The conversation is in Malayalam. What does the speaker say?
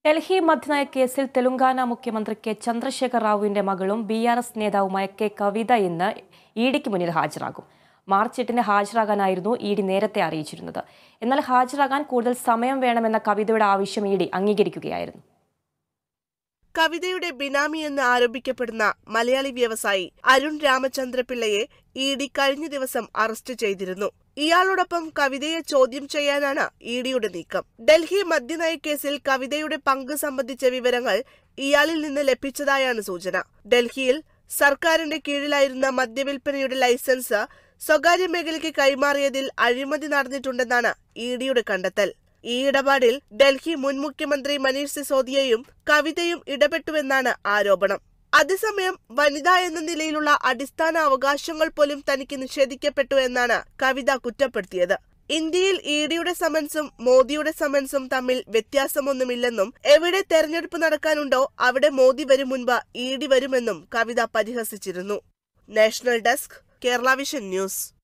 ഡൽഹി മധ്യനയ കേസിൽ തെലുങ്കാന മുഖ്യമന്ത്രി കെ ചന്ദ്രശേഖർ റാവുവിന്റെ മകളും ബി ആർ എസ് നേതാവുമായ കെ കവിത ഇന്ന് ഇ ഡിക്ക് മുന്നിൽ ഹാജരാകും മാർച്ച് എട്ടിന് ഹാജരാകാനായിരുന്നു ഇ ഡി നേരത്തെ അറിയിച്ചിരുന്നത് എന്നാൽ ഹാജരാകാൻ കൂടുതൽ സമയം വേണമെന്ന കവിതയുടെ ആവശ്യം ഇ ഡി അംഗീകരിക്കുകയായിരുന്നു കവിതയുടെ ബിനാമി എന്ന് ആരോപിക്കപ്പെടുന്ന മലയാളി വ്യവസായി അരുൺ രാമചന്ദ്രപിള്ളയെ ഇ ഡി കഴിഞ്ഞ ദിവസം അറസ്റ്റ് ചെയ്തിരുന്നു ഇയാളോടൊപ്പം കവിതയെ ചോദ്യം ചെയ്യാനാണ് ഇ ഡിയുടെ നീക്കം ഡൽഹി മദ്യനയ കേസിൽ കവിതയുടെ പങ്ക് സംബന്ധിച്ച വിവരങ്ങൾ ഇയാളിൽ നിന്ന് ലഭിച്ചതായാണ് സൂചന ഡൽഹിയിൽ സർക്കാരിന്റെ കീഴിലായിരുന്ന മദ്യവിൽപ്പനയുടെ ലൈസൻസ് സ്വകാര്യ മേഖലയ്ക്ക് കൈമാറിയതിൽ അഴിമതി നടന്നിട്ടുണ്ടെന്നാണ് ഇ ഡിയുടെ കണ്ടെത്തൽ ഈ ഇടപാടിൽ ഡൽഹി മുൻ മുഖ്യമന്ത്രി മനീഷ് സിസോദിയയും കവിതയും ഇടപെട്ടുവെന്നാണ് ആരോപണം അതേസമയം വനിത എന്ന നിലയിലുള്ള അടിസ്ഥാന അവകാശങ്ങൾ പോലും തനിക്ക് നിഷേധിക്കപ്പെട്ടു എന്നാണ് കവിത കുറ്റപ്പെടുത്തിയത് ഇന്ത്യയിൽ ഇ ഡിയുടെ സമൻസും മോദിയുടെ സമൻസും തമ്മിൽ വ്യത്യാസമൊന്നുമില്ലെന്നും എവിടെ തെരഞ്ഞെടുപ്പ് നടക്കാനുണ്ടോ അവിടെ മോദി വരും മുൻപ് ഇ ഡി വരുമെന്നും കവിത പരിഹസിച്ചിരുന്നു national desk Kerala vision news